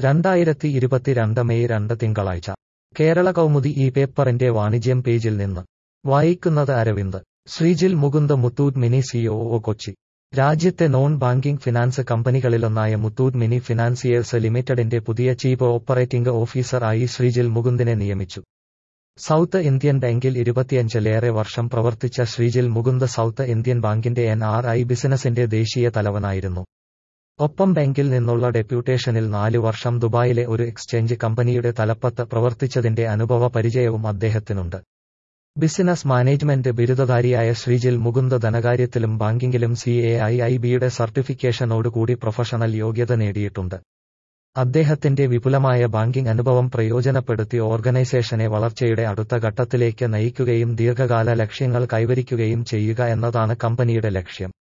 രണ്ടായിരത്തി ഇരുപത്തിരണ്ട് മെയ് രണ്ട് തിങ്കളാഴ്ച കേരള കൗമുദി ഈ പേപ്പറിന്റെ വാണിജ്യം പേജിൽ നിന്ന് വായിക്കുന്നത് അരവിന്ദ് ശ്രീജിൽ മുകുന്ദ മുത്തൂറ്റ് മിനി സിഒഒ കൊച്ചി രാജ്യത്തെ നോൺ ബാങ്കിംഗ് ഫിനാൻസ് കമ്പനികളിലൊന്നായ മുത്തൂറ്റ് മിനി ഫിനാൻസിയേഴ്സ് ലിമിറ്റഡിന്റെ പുതിയ ചീഫ് ഓപ്പറേറ്റിംഗ് ഓഫീസർ ആയി ശ്രീജിൽ മുകുന്ദിനെ നിയമിച്ചു സൗത്ത് ഇന്ത്യൻ ബാങ്കിൽ ഇരുപത്തിയഞ്ചിലേറെ വർഷം പ്രവർത്തിച്ച ശ്രീജിൽ മുകുന്ദ സൗത്ത് ഇന്ത്യൻ ബാങ്കിന്റെ എൻ ആർ ഐ ബിസിനസിന്റെ ദേശീയ തലവനായിരുന്നു ഒപ്പം ബാങ്കിൽ നിന്നുള്ള ഡെപ്യൂട്ടേഷനിൽ നാലു വർഷം ദുബായിലെ ഒരു എക്സ്ചേഞ്ച് കമ്പനിയുടെ തലപ്പത്ത് പ്രവർത്തിച്ചതിന്റെ അനുഭവ പരിചയവും അദ്ദേഹത്തിനുണ്ട് ബിസിനസ് മാനേജ്മെന്റ് ബിരുദധാരിയായ ശ്രീജിൽ മുകുന്ദ ധനകാര്യത്തിലും ബാങ്കിങ്ങിലും സി എ ഐ ഐ ബിയുടെ സർട്ടിഫിക്കേഷനോടുകൂടി പ്രൊഫഷണൽ യോഗ്യത നേടിയിട്ടുണ്ട് അദ്ദേഹത്തിന്റെ വിപുലമായ ബാങ്കിംഗ് അനുഭവം പ്രയോജനപ്പെടുത്തി ഓർഗനൈസേഷനെ വളർച്ചയുടെ അടുത്ത ഘട്ടത്തിലേക്ക് നയിക്കുകയും ദീർഘകാല ലക്ഷ്യങ്ങൾ കൈവരിക്കുകയും ചെയ്യുക എന്നതാണ് കമ്പനിയുടെ ലക്ഷ്യം